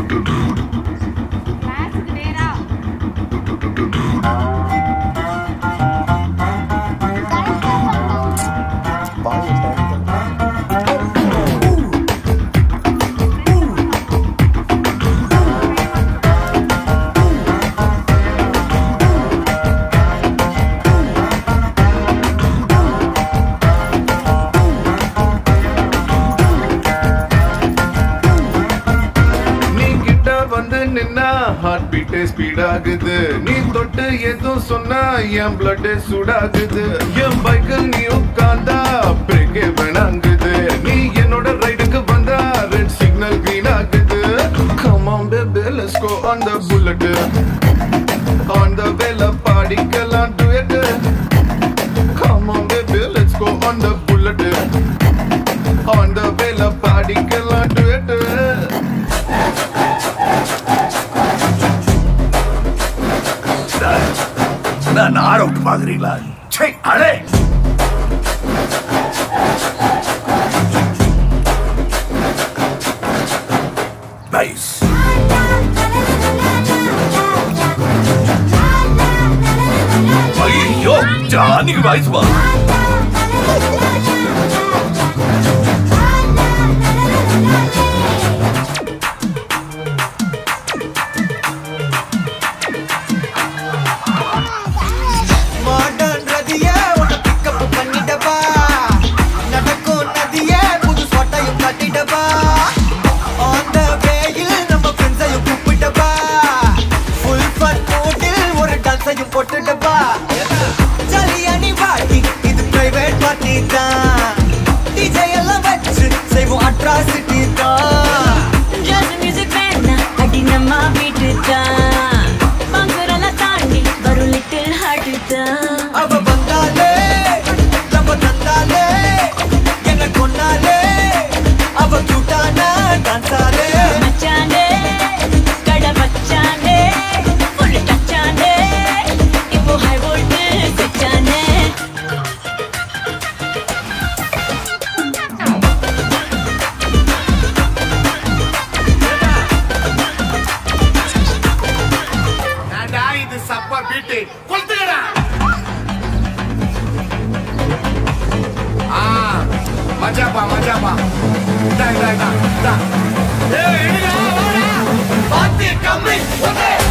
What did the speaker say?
கிளாஸுக்கு நேரா நீ கிட்ட வந்து நின்னா ஹார்ட் பீட்டே ஸ்பீட் ஆகுது நீ தொட்டு எதுவும் சொன்னா என் பிளட் சூடாகுது என் பைக்கில் நீ உட்கார்ந்தா பிரேக்கே வேணாங்குது நீ என்னோட ரைடுக்கு வந்தா ரெட் சிக்னல் green ஆகுது come on baby let's go on the bullet on the வேல பாடிக்கலாம் duet come on baby let's go on the bullet on the வேல பாடிக்கலாம் duet நான் ஆரோக்கிய பாக்குறீங்களா சே அடே நைஸ் ஐயோ ஜானிக்கு வாய்ஸ் வா மாடர்ன் ரதிய உன்னை பிக்கப் பண்ணிடவா நடக்கும் நதிய புது சொட்டையும் கட்டிடவா ஆன் த வேயில் நம்ம ஃப்ரெண்ட்ஸையும் கூப்பிடவா ஃபுல் ஃபன் மூடில் ஒரு டான்ஸையும் போட்டுடவா ஜாலியா நீ பாட்டி இது பிரைவேட் பார்ட்டி தான் டிஜே எல்லாம் வச்சு செய்வோம் அட்ராசிட்டி தான் ஜாஸ் மியூசிக் வேணா அடி நம்ம வீட்டு தான் பங்குரெல்லாம் தாண்டி வரும் லிட்டில் ஹார்ட் தான் அவ வந்தாலே நம்ம தந்தாலே என்ன கொன்னாலே அவ கியூட்டான டான்ஸாலே மச்சானே கடை வச்சானே ஃபுல் டச்சானே இப்போ ஹை வோல்ட் செச்சானே ஏண்டா இது சப்ப பீட்டு கொளுத்துக்கடா ஆ மஜாப்பா மஜாப்பா இதா இதா இதா இதா ஏய் எடுடா வாடா பாத்தி கம்மி ஒரே